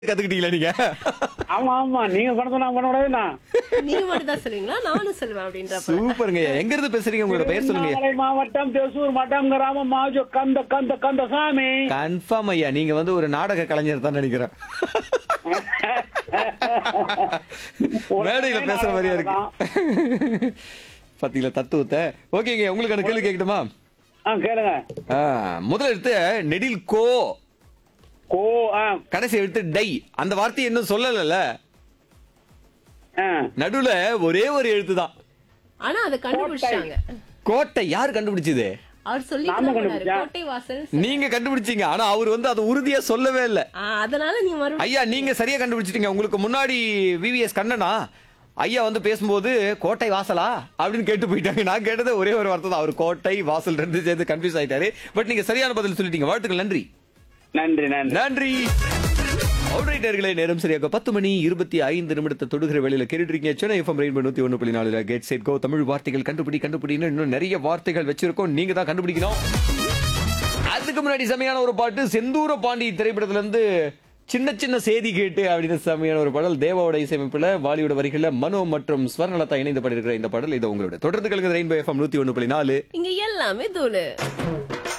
கத்துக்கிட்டீங்களா நீங்க ஆமா ஆமா நீங்க பண்ண நான் பண்ண கூடாதுண்ணா நீங்க மட்டும் தான் சொல்லுவீங்களா நானும் சொல்லுவேன் அப்படின்றப்ப சூப்பருங்க எங்க இருந்து பேசுறீங்க உங்களோட பெயர் சொல்லுங்க திருவண்ணாமலை மாவட்டம் தேசூர் மட்டம் கிராமம் மாஜோ கந்த கந்த கந்த சாமி கன்ஃபார்ம் ஐயா நீங்க வந்து ஒரு நாடக கலைஞர் தான் நினைக்கிறேன் மேடையில பேசுற மாதிரியா இருக்கு பாத்தீங்களா தத்துவத்தை ஓகேங்க உங்களுக்கான கேள்வி கேட்கட்டுமா ஆ கேளுங்க ஆ, முதல் எழுத்து நெடில் கோ கோ ஆ கடைசி எழுத்து டை அந்த வார்த்தையை இன்னும் சொல்லல ஆ நடுவுல ஒரே ஒரு எழுத்து தான் ஆனா அதை கண்டுபிடிச்சாங்க கோட்டை யார் கண்டுபிடிச்சது அவர் சொல்லி நான் தான் போனாரு கண்டுபிடிச்சேன். கோட்டை வாசல் நீங்க கண்டுபிடிச்சீங்க ஆனா அவர் வந்து அது உறுதியா சொல்லவே இல்ல ஆ, அதனால நீங்க மறுபடியும் ஐயா நீங்க சரியா கண்டுபிடிச்சிட்டீங்க உங்களுக்கு முன்னாடி விவிஎஸ் கண்ணனா ஐயா வந்து பேசும்போது கோட்டை வாசலா அப்படின்னு கேட்டு போயிட்டாங்க நான் கேட்டது ஒரே ஒரு வார்த்தை தான் அவர் கோட்டை வாசல் ரெண்டு சேர்ந்து கன்ஃபியூஸ் ஆயிட்டாரு பட் நீங்க சரியான பதில் சொல்லிட்டீங்க வாழ்த்துக்கள் நன்றி நன்றி நன்றி நன்றி அவுட்ரைட்டர்களே நேரம் சரியாக பத்து மணி இருபத்தி ஐந்து நிமிடத்தை தொடுகிற வேலையில கேட்டுட்டு இருக்கீங்க சென்னை எஃப்எம் ரெயின்போ நூத்தி ஒண்ணு புள்ளி நாலுல கேட் செட் கோ தமிழ் வார்த்தைகள் கண்டுபிடி கண்டுபிடின்னு இன்னும் நிறைய வார்த்தைகள் வச்சிருக்கோம் நீங்க தான் கண்டுபிடிக்கணும் அதுக்கு முன்னாடி செமையான ஒரு பாட்டு செந்தூர பாண்டி திரைப்படத்துல இருந்து சின்ன சின்ன செய்தி கேட்டு அப்படின்னு செமையான ஒரு பாடல் தேவாவோட இசையமைப்புல பாலிவுட் வரிகள்ல மனோ மற்றும் ஸ்வர்ணலதா இணைந்து பாடியிருக்கிற இந்த பாடல் இது உங்களோட தொடர்ந்து கலங்க ரெயின்போ எஃப்எம் நூத்தி ஒண்ணு புள்ளி நாலு இங்க எல்லாமே தோணு